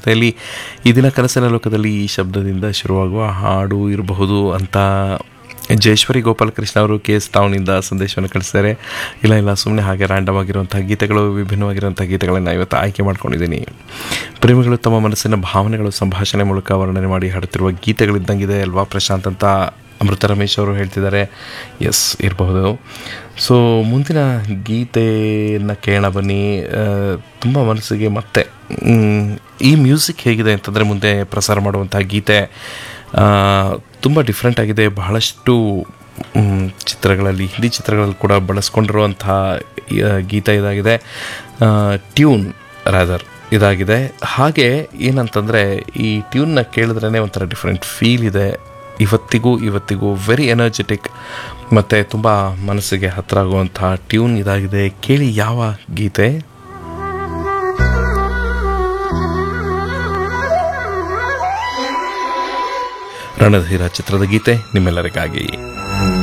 ಜೊತೆಯಲ್ಲಿ ಈ ದಿನ ಕನಸಿನ ಲೋಕದಲ್ಲಿ ಈ ಶಬ್ದದಿಂದ ಶುರುವಾಗುವ ಹಾಡು ಇರಬಹುದು ಅಂತ ಜಯೇಶ್ವರಿ ಗೋಪಾಲಕೃಷ್ಣ ಅವರು ಕೆ ಎಸ್ ಟೌನಿಂದ ಸಂದೇಶವನ್ನು ಕಳಿಸಿದ್ದಾರೆ ಇಲ್ಲ ಇಲ್ಲ ಸುಮ್ಮನೆ ಹಾಗೆ ರ್ಯಾಂಡಮ್ ಆಗಿರುವಂಥ ಗೀತೆಗಳು ವಿಭಿನ್ನವಾಗಿರುವಂಥ ಗೀತೆಗಳನ್ನು ಇವತ್ತು ಆಯ್ಕೆ ಮಾಡ್ಕೊಂಡಿದ್ದೀನಿ ಪ್ರೇಮಿಗಳು ತಮ್ಮ ಮನಸ್ಸಿನ ಭಾವನೆಗಳು ಸಂಭಾಷಣೆ ಮೂಲಕ ವರ್ಣನೆ ಮಾಡಿ ಹಾಡುತ್ತಿರುವ ಗೀತೆಗಳಿದ್ದಂಗಿದೆ ಅಲ್ವಾ ಪ್ರಶಾಂತ್ ಅಂತ ಅಮೃತ ರಮೇಶ್ ಅವರು ಹೇಳ್ತಿದ್ದಾರೆ ಎಸ್ ಇರಬಹುದು ಸೊ ಮುಂದಿನ ಗೀತೆಯನ್ನು ಕೇಳೋಣ ಬನ್ನಿ ತುಂಬ ಮನಸ್ಸಿಗೆ ಮತ್ತೆ ಮ್, ಈ ಮ್ಯೂಸಿಕ್ ಹೇಗಿದೆ ಅಂತಂದರೆ ಮುಂದೆ ಪ್ರಸಾರ ಮಾಡುವಂಥ ಗೀತೆ ತುಂಬ ಡಿಫ್ರೆಂಟ್ ಆಗಿದೆ ಬಹಳಷ್ಟು ಮ್, ಚಿತ್ರಗಳಲ್ಲಿ ಹಿಂದಿ ಚಿತ್ರಗಳಲ್ಲಿ ಕೂಡ ಬಳಸ್ಕೊಂಡಿರುವಂಥ ಆ, ಗೀತೆ ಇದಾಗಿದೆ ಟ್ಯೂನ್ ರಾದರ್ ಇದಾಗಿದೆ ಹಾಗೆ ಏನಂತಂದರೆ ಈ ಟ್ಯೂನ್ನ ಕೇಳಿದ್ರೇ ಒಂಥರ ಡಿಫ್ರೆಂಟ್ ಫೀಲ್ ಇದೆ ಇವತ್ತಿಗೂ ಇವತ್ತಿಗೂ ವೆರಿ ಎನರ್ಜೆಟಿಕ್ ಮತ್ತು ತುಂಬ ಮನಸ್ಸಿಗೆ ಹತ್ತಿರ ಆಗುವಂಥ ಟ್ಯೂನ್ ಇದಾಗಿದೆ ಕೇಳಿ ಯಾವ ಗೀತೆ ರಣಧೀರ ಚಿತ್ರದ ಗೀತೆ ನಿಮ್ಮೆಲ್ಲರಿಗಾಗಿ